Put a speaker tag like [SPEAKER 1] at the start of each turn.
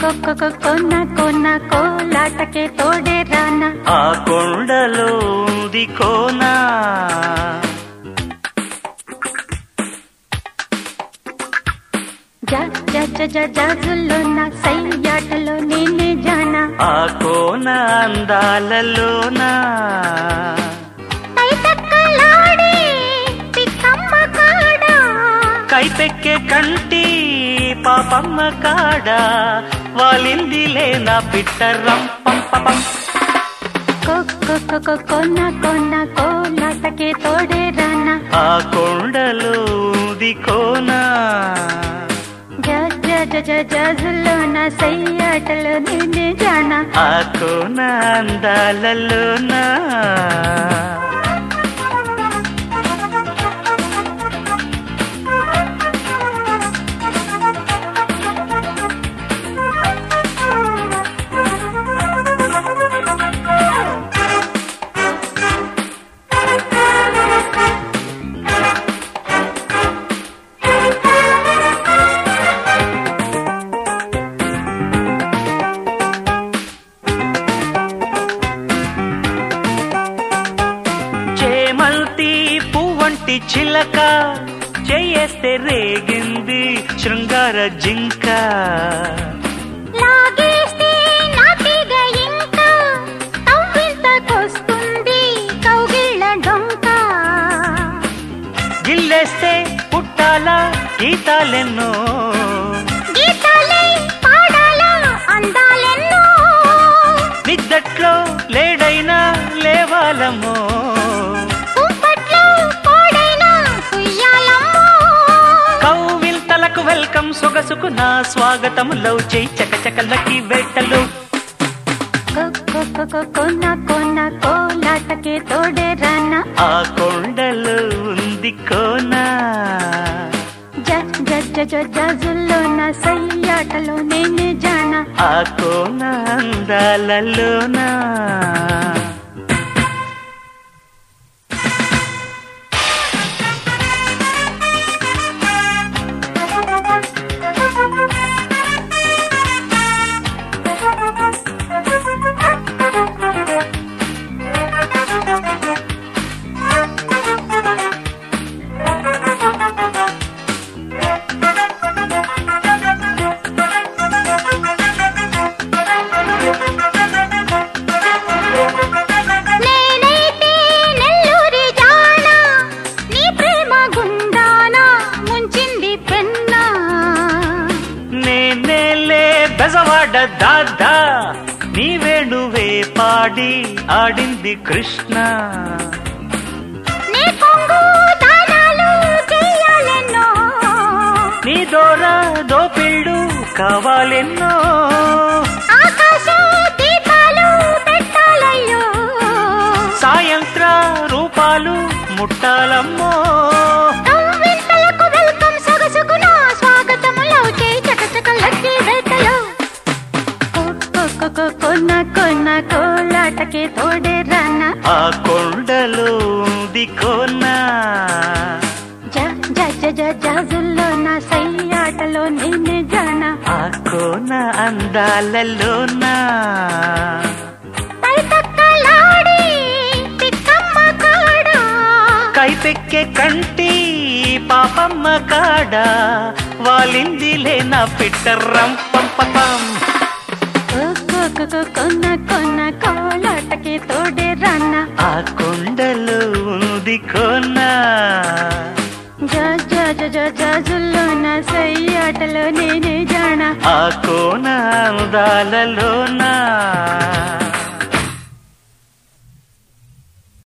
[SPEAKER 1] కొక్క కొన్న కొన్న కోలాటకే తోడే రానా
[SPEAKER 2] ఆ కొండలో ఉంది కోనా
[SPEAKER 1] జా జా జా జా జాజుల్లో నా సయ్యాటలో నేనే జానా
[SPEAKER 2] ఆ కోన అందాలలోనా
[SPEAKER 1] తైతక్కలాడే పిక్కమ్మ కాడా
[SPEAKER 2] కైపెక్కే కంటి పాపమ్మ కాడ వాలిందిలే నా పిట్టరం పంపపం
[SPEAKER 1] కొక్క కొన్న కొన్న కోలాటకే తోడే రానా
[SPEAKER 2] ఆ కొండలో ఉంది కోనా
[SPEAKER 1] జా జా జా జా జాజుల్లో నా సయ్యాటలో నేనే జానా
[SPEAKER 2] ఆ కోన అందాలలోనా చేమల్తి పువ్వంటి చిలక చేయేస్తే రేగింది శృంగార జింక
[SPEAKER 1] లాగేస్తే నాటిగ ఇంకా కవ్వింతకొస్తుంది కౌగిళ్ళ డొంక
[SPEAKER 2] గిల్లేస్తే పుట్టాల గీతాలెన్నో
[SPEAKER 1] గీతాలే పాడాలా అందాలెన్నో
[SPEAKER 2] నిద్దట్లో లేడైనా లేవాలమ్మో
[SPEAKER 1] కుంపట్లో కోడైనా కుయ్యాలమ్మో
[SPEAKER 2] కౌవిల్తలకు వెల్కమ్ సొగసుకు నా స్వాగతం లవ్ చేయి చకచకలకి వేటలు
[SPEAKER 1] కొన్న కొన్న కోలాటకే తోడే రానా
[SPEAKER 2] ఆ కొండలో ఉంది కోనా
[SPEAKER 1] జజుల్లో నా సయ్యాటలో నేనే జానా
[SPEAKER 2] ఆ కోన అందాలలోనా
[SPEAKER 1] నేనైతే నెల్లూరి జానా నీ ప్రేమ గుండానా ముంచింది పెన్నా
[SPEAKER 2] నేనేలే బెజవాడ దాదా నీ వేణువే పాడి ఆడింది కృష్ణ
[SPEAKER 1] నీ కొంగు దానాలు చెయ్యాలెన్నో
[SPEAKER 2] నీ దోర దోపిళ్ళు కావాలెన్నో
[SPEAKER 1] ఆకాశ దీపాలు పెట్టాలయ్యో
[SPEAKER 2] సాయంత్ర రూపాలు ముట్టాలమ్మో
[SPEAKER 1] కవ్వింతలకు వెల్కమ్ సొగసుకు నా స్వాగతములో చేయి చకచక లక్కి వేటలో కొన్న కొన్న కోలాటకే తోడే రానా
[SPEAKER 2] ఆ కొండలో ఉంది కోనా
[SPEAKER 1] జా జా జా జా జాజుల్లో నా సయ్యాటలో నేనే జానా
[SPEAKER 2] ఆ కోన అందాలలోనా
[SPEAKER 1] తైతక్కలాడి పిక్కమ్మ కాడా
[SPEAKER 2] కైపెక్కే కంటి పాపమ్మ కాడ వాలిందిలే నా పిట్టర్రం పంపపం
[SPEAKER 1] కొన్న కొన్న కోలాటకే తోడే రానా
[SPEAKER 2] ఆ కొండలో ఉంది కోనా
[SPEAKER 1] జా జా జా జా జాజుల్లో నా సయ్యాటలో నేనే జానా
[SPEAKER 2] ఆ కోన అందాలలోనా